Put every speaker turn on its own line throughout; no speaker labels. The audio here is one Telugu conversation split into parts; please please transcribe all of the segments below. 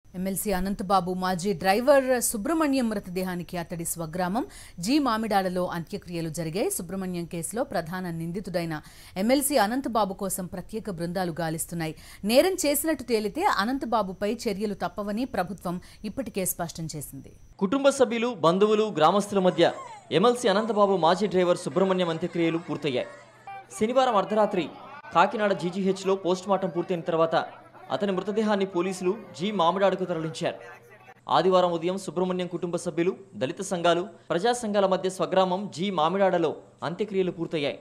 ఎమ్మెల్సీ అనంతబాబు మాజీ డ్రైవర్ సుబ్రహ్మణ్యం మృతదేహానికి అతడి స్వగ్రామం జీ మామిడాడలో అంత్యక్రియలు జరిగాయి సుబ్రహ్మణ్యం కేసులో ప్రధాన నిందితుడైన ఎమ్మెల్సీ అనంతబాబు కోసం ప్రత్యేక బృందాలు గాలిస్తున్నాయి నేరం చేసినట్టు తేలితే అనంతబాబుపై చర్యలు తప్పవని ప్రభుత్వం ఇప్పటికే స్పష్టం చేసింది
కుటుంబ సభ్యులు బంధువులు గ్రామస్తుల మధ్య ఎమ్మెల్సీ అనంతబాబు మాజీ డ్రైవర్ సుబ్రహ్మణ్యం అంత్యక్రియలు పూర్తయ్యాయి శనివారం అర్ధరాత్రి కాకినాడ జీజీహెచ్లో పోస్టుమార్టం పూర్తయిన తర్వాత అతని మృతదేహాన్ని పోలీసులు జీ మామిడాడుకు తరలించారు ఆదివారం ఉదయం సుబ్రహ్మణ్యం కుటుంబ సభ్యులు దళిత సంఘాలు ప్రజా సంఘాల మధ్య స్వగ్రామం జీ మామిడాడలో అంత్యక్రియలు పూర్తయ్యాయి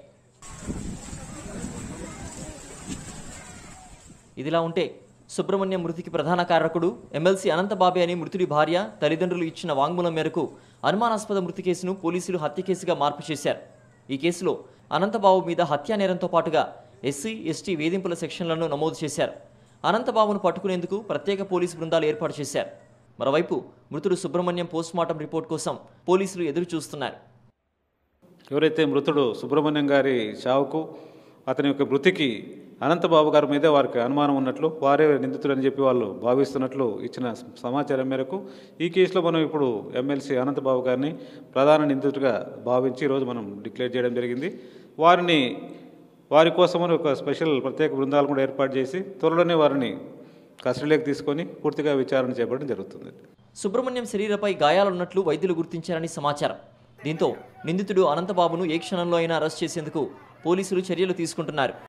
ఇదిలా ఉంటే సుబ్రహ్మణ్యం మృతికి ప్రధాన కారకుడు ఎమ్మెల్సీ అనంతబాబే అని మృతుడి భార్య తల్లిదండ్రులు ఇచ్చిన వాంగ్మూలం మేరకు అనుమానాస్పద మృతి కేసును పోలీసులు హత్య కేసుగా మార్పు చేశారు ఈ కేసులో అనంతబాబు మీద హత్యా నేరంతో పాటుగా ఎస్సీ ఎస్టీ వేధింపుల సెక్షన్లను నమోదు చేశారు అనంతబాబును పట్టుకునేందుకు ప్రత్యేక పోలీసు బృందాలు ఏర్పాటు చేశారు మరోవైపు మృతుడు సుబ్రహ్మణ్యం పోస్టుమార్టం రిపోర్ట్ కోసం పోలీసులు ఎదురు చూస్తున్నారు
ఎవరైతే మృతుడు సుబ్రహ్మణ్యం గారి చావుకు అతని యొక్క మృతికి అనంతబాబు గారి మీదే వారికి అనుమానం ఉన్నట్లు వారే నిందితుడని చెప్పి వాళ్ళు భావిస్తున్నట్లు ఇచ్చిన సమాచారం మేరకు ఈ కేసులో మనం ఇప్పుడు ఎమ్మెల్సీ అనంతబాబు గారిని ప్రధాన నిందితుడిగా భావించి ఈరోజు మనం డిక్లేర్ చేయడం జరిగింది వారిని వారి కోసమని ఒక స్పెషల్ ప్రత్యేక బృందాలు కూడా ఏర్పాటు చేసి త్వరలోనే వారిని కస్టడీలోకి తీసుకొని పూర్తిగా విచారణ చేపట్టడం జరుగుతుంది
సుబ్రహ్మణ్యం శరీరపై గాయాలున్నట్లు వైద్యులు గుర్తించారని సమాచారం దీంతో నిందితుడు అనంతబాబును ఏ క్షణంలో అయినా అరెస్ట్ చేసేందుకు పోలీసులు చర్యలు తీసుకుంటున్నారు